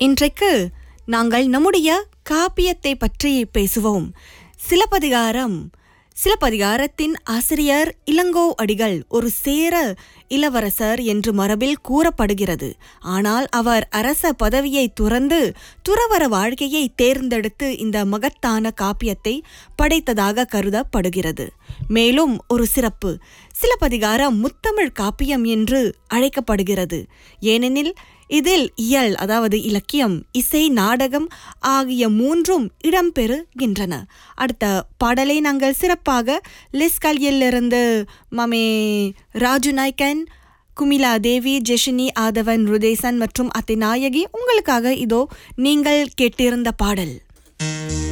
இன்றைக்கு நாங்கள் நம்முடைய காப்பியத்தை பற்றி பேசுவோம் சிலப்பதிகாரம் சிலப்பதிகாரத்தின் ஆசிரியர் இளங்கோ அடிகள் ஒரு சேர இளவரசர் என்று மரபில் கூறப்படுகிறது ஆனால் அவர் அரச பதவியை துறந்து துறவற வாழ்க்கையை தேர்ந்தெடுத்து இந்த மகத்தான காப்பியத்தை படைத்ததாக கருதப்படுகிறது மேலும் ஒரு சிறப்பு சிலப்பதிகாரம் முத்தமிழ் காப்பியம் என்று அழைக்கப்படுகிறது ஏனெனில் இதில் இயல் அதாவது இலக்கியம் இசை நாடகம் ஆகிய மூன்றும் இடம்பெறுகின்றன அடுத்த பாடலை நாங்கள் சிறப்பாக லிஸ்கல்யிலிருந்து மமே ராஜு நாய்கன் குமிலா தேவி ஜெஷினி ஆதவன் ருதேசன் மற்றும் அத்திநாயகி உங்களுக்காக இதோ நீங்கள் கேட்டிருந்த பாடல்